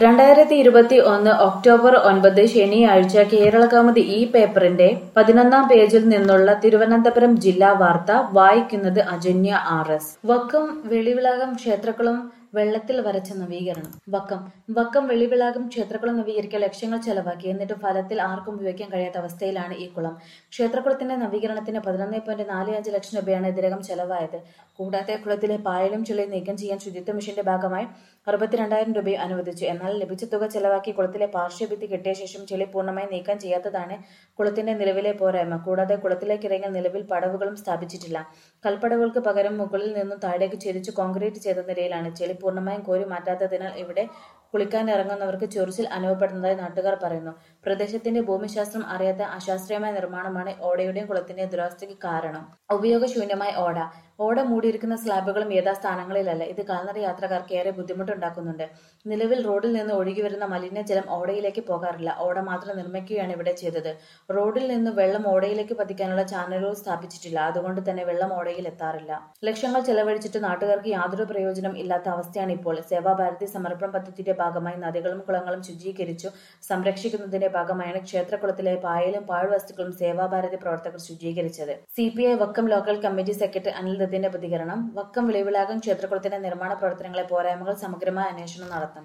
രണ്ടായിരത്തി ഇരുപത്തി ഒന്ന് ഒക്ടോബർ ഒൻപത് ശനിയാഴ്ച കേരളകൗമുദി ഈ പേപ്പറിന്റെ പതിനൊന്നാം പേജിൽ നിന്നുള്ള തിരുവനന്തപുരം ജില്ലാ വാർത്ത വായിക്കുന്നത് അജന്യ ആർ എസ് വക്കം വെളിവിളാകം ക്ഷേത്രക്കുളം വെള്ളത്തിൽ വരച്ച നവീകരണം വക്കം വക്കം വെളിവിളാകം ക്ഷേത്രക്കുളം നവീകരിക്കാൻ ലക്ഷങ്ങൾ ചെലവാക്കി എന്നിട്ട് ഫലത്തിൽ ആർക്കും ഉപയോഗിക്കാൻ കഴിയാത്ത അവസ്ഥയിലാണ് ഈ കുളം ക്ഷേത്രക്കുളത്തിന്റെ നവീകരണത്തിന് പതിനൊന്ന് പോയിന്റ് നാല് അഞ്ച് ലക്ഷം രൂപയാണ് ഇതിനകം ചെലവായത് കൂടാതെ കുളത്തിലെ പായലും ചുളിയും നീക്കം ചെയ്യാൻ ശുചിത്വ മിഷന്റെ ഭാഗമായി അറുപത്തിരണ്ടായിരം രൂപയും അനുവദിച്ചു എന്നാൽ ലഭിച്ച തുക ചെലവാക്കി കുളത്തിലെ പാർശ്വഭിത്തി കെട്ടിയ ശേഷം ചെളി പൂർണ്ണമായി നീക്കം ചെയ്യാത്തതാണ് കുളത്തിന്റെ നിലവിലെ പോരായ്മ കൂടാതെ കുളത്തിലേക്ക് ഇറങ്ങിയ നിലവിൽ പടവുകളും സ്ഥാപിച്ചിട്ടില്ല കൽപ്പടവുകൾക്ക് പകരം മുകളിൽ നിന്നും താഴേക്ക് ചെരിച്ച് കോൺക്രീറ്റ് ചെയ്ത നിലയിലാണ് ചെളി പൂർണ്ണമായും കോരി മാറ്റാത്തതിനാൽ ഇവിടെ കുളിക്കാൻ ഇറങ്ങുന്നവർക്ക് ചൊറിച്ചിൽ അനുഭവപ്പെടുന്നതായി നാട്ടുകാർ പറയുന്നു പ്രദേശത്തിന്റെ ഭൂമിശാസ്ത്രം അറിയാത്ത അശാസ്ത്രീയമായ നിർമ്മാണമാണ് ഓടയുടെയും കുളത്തിന്റെയും ദുരവസ്ഥയ്ക്ക് കാരണം ഉപയോഗശൂന്യമായ ഓട ഓട മൂടിയിരിക്കുന്ന സ്ലാബുകളും യഥാസ്ഥാനങ്ങളിലല്ല ഇത് കാൽനട യാത്രക്കാർക്ക് ഏറെ ബുദ്ധിമുട്ടുണ്ടാക്കുന്നുണ്ട് നിലവിൽ റോഡിൽ നിന്ന് ഒഴുകി വരുന്ന മലിനജലം ഓടയിലേക്ക് പോകാറില്ല ഓട മാത്രം നിർമ്മിക്കുകയാണ് ഇവിടെ ചെയ്തത് റോഡിൽ നിന്ന് വെള്ളം ഓടയിലേക്ക് പതിക്കാനുള്ള ചാനലുകൾ സ്ഥാപിച്ചിട്ടില്ല അതുകൊണ്ട് തന്നെ വെള്ളം ഓടയിൽ എത്താറില്ല ലക്ഷങ്ങൾ ചെലവഴിച്ചിട്ട് നാട്ടുകാർക്ക് യാതൊരു പ്രയോജനം ഇല്ലാത്ത അവസ്ഥയാണ് ഇപ്പോൾ സേവാഭാരതി സമർപ്പണ പദ്ധതിയുടെ ഭാഗമായി നദികളും കുളങ്ങളും ശുചീകരിച്ചു സംരക്ഷിക്കുന്നതിന്റെ ഭാഗമായാണ് ക്ഷേത്രകുളത്തിലെ പായലും പാഴ്വസ്തുക്കളും സേവാഭാരതി പ്രവർത്തകർ ശുചീകരിച്ചത് C P I Vakkom local committee secretary Anil ദത്തിന്റെ പ്രതികരണം വക്കം വിളിവിളാകം ക്ഷേത്രകുളത്തിന്റെ നിർമ്മാണ പ്രവർത്തനങ്ങളെ പോരായ്മകൾ സമഗ്രമായ അന്വേഷണം നടത്തണം